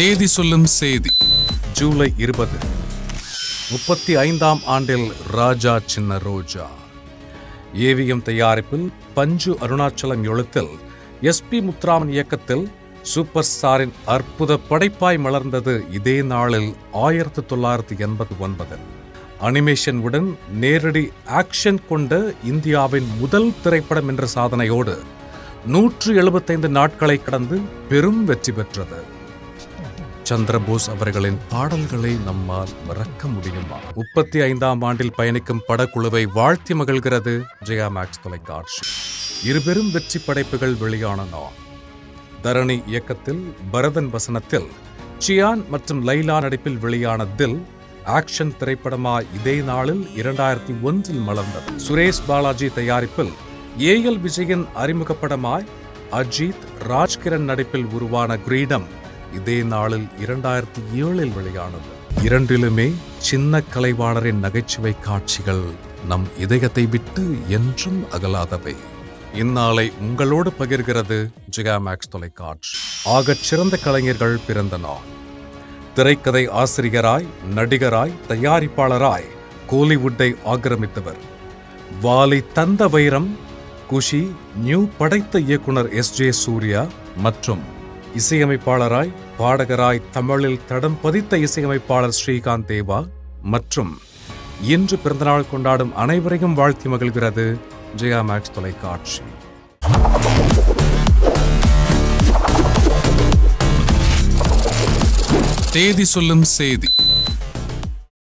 தேதி சொல்லும் செய்தி ஜூலை இருபது முப்பத்தி ஐந்தாம் ஆண்டில் ராஜா சின்ன ரோஜா ஏவிஎம் தயாரிப்பில் பஞ்சு அருணாச்சலம் எழுத்தில் எஸ்பி முத்துராமன் இயக்கத்தில் சூப்பர் ஸ்டாரின் அற்புத படைப்பாய் மலர்ந்தது இதே நாளில் ஆயிரத்தி தொள்ளாயிரத்தி எண்பத்தி ஒன்பதில் அனிமேஷன் உடன் நேரடி ஆக்ஷன் கொண்ட இந்தியாவின் முதல் திரைப்படம் என்ற சாதனையோடு நூற்று எழுபத்தைந்து நாட்களை கடந்து பெரும் வெற்றி பெற்றது சந்திரபோஸ் அவர்களின் பாடல்களை நம்மால் மறக்க முடியுமா முப்பத்தி ஐந்தாம் ஆண்டில் பயணிக்கும் படக்குழுவை வாழ்த்தி மகிழ்கிறது ஜெயா மேக்ஸ் தொலைக்காட்சி இருபெரும் வெற்றி படைப்புகள் வெளியான நாள் தரணி இயக்கத்தில் பரதன் வசனத்தில் சியான் மற்றும் லைலா நடிப்பில் வெளியான தில் ஆக்ஷன் திரைப்படமா இதே நாளில் இரண்டாயிரத்தி ஒன்றில் மலர்ந்தது சுரேஷ் பாலாஜி தயாரிப்பில் ஏ எல் விஜயன் அறிமுகப்படமாய் அஜித் ராஜ்கிரண் நடிப்பில் உருவான கிரீடம் இதே நாளில் இரண்டாயிரத்தி ஏழில் வெளியானது இரண்டிலுமே சின்ன கலைவாணரின் நகைச்சுவை காட்சிகள் நம் இதயத்தை விட்டு என்றும் அகலாதவை இந்நாளை உங்களோடு பகிர்கிறது ஜிகா மேக்ஸ் தொலைக்காட்சி ஆகச் சிறந்த கலைஞர்கள் பிறந்த நாள் திரைக்கதை ஆசிரியராய் நடிகராய் தயாரிப்பாளராய் கோலிவுட்டை ஆக்கிரமித்தவர் வாலி தந்த வைரம் குஷி நியூ படைத்த இயக்குனர் எஸ் ஜே சூர்யா மற்றும் இசையமைப்பாளராய் பாடகராய் தமிழில் தடம் பதித்த இசையமைப்பாளர் ஸ்ரீகாந்த் தேவா மற்றும் இன்று பிறந்தநாள் கொண்டாடும் அனைவரையும் வாழ்த்தி மகிழ்கிறது ஜெயா மேக்ஸ் தொலைக்காட்சி தேதி சொல்லும் செய்தி